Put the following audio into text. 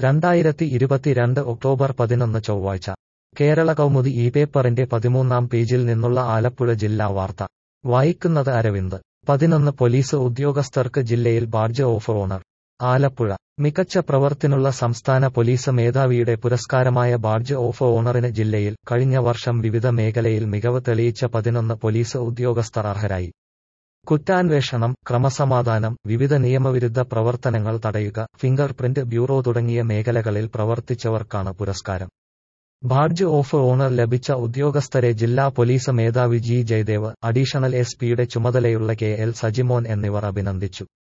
രണ്ടായിരത്തി ഇരുപത്തിരണ്ട് ഒക്ടോബർ പതിനൊന്ന് ചൊവ്വാഴ്ച കേരള കൗമുദി ഈ പേപ്പറിന്റെ പതിമൂന്നാം പേജിൽ നിന്നുള്ള ആലപ്പുഴ ജില്ലാ വാർത്ത വായിക്കുന്നത് അരവിന്ദ് പതിനൊന്ന് പോലീസ് ഉദ്യോഗസ്ഥർക്ക് ജില്ലയിൽ ബാഡ്ജ് ഓഫ് ഓണർ ആലപ്പുഴ മികച്ച പ്രവർത്തിനുള്ള സംസ്ഥാന പോലീസ് മേധാവിയുടെ പുരസ്കാരമായ ബാഡ്ജ് ഓഫ് ഓണറിന് ജില്ലയിൽ കഴിഞ്ഞ വർഷം വിവിധ മേഖലയിൽ മികവ് തെളിയിച്ച പതിനൊന്ന് പോലീസ് ഉദ്യോഗസ്ഥർ അർഹരായി കുറ്റാന്വേഷണം ക്രമസമാധാനം വിവിധ നിയമവിരുദ്ധ പ്രവർത്തനങ്ങൾ തടയുക ഫിംഗർ പ്രിന്റ് ബ്യൂറോ തുടങ്ങിയ മേഖലകളിൽ പ്രവർത്തിച്ചവർക്കാണ് പുരസ്കാരം ബാഡ്ജ് ഓഫ് ഓണർ ലഭിച്ച ഉദ്യോഗസ്ഥരെ ജില്ലാ പോലീസ് മേധാവി ജി ജയദേവ് അഡീഷണൽ എസ് പിയുടെ ചുമതലയുള്ള കെ എൽ സജിമോൻ എന്നിവർ അഭിനന്ദിച്ചു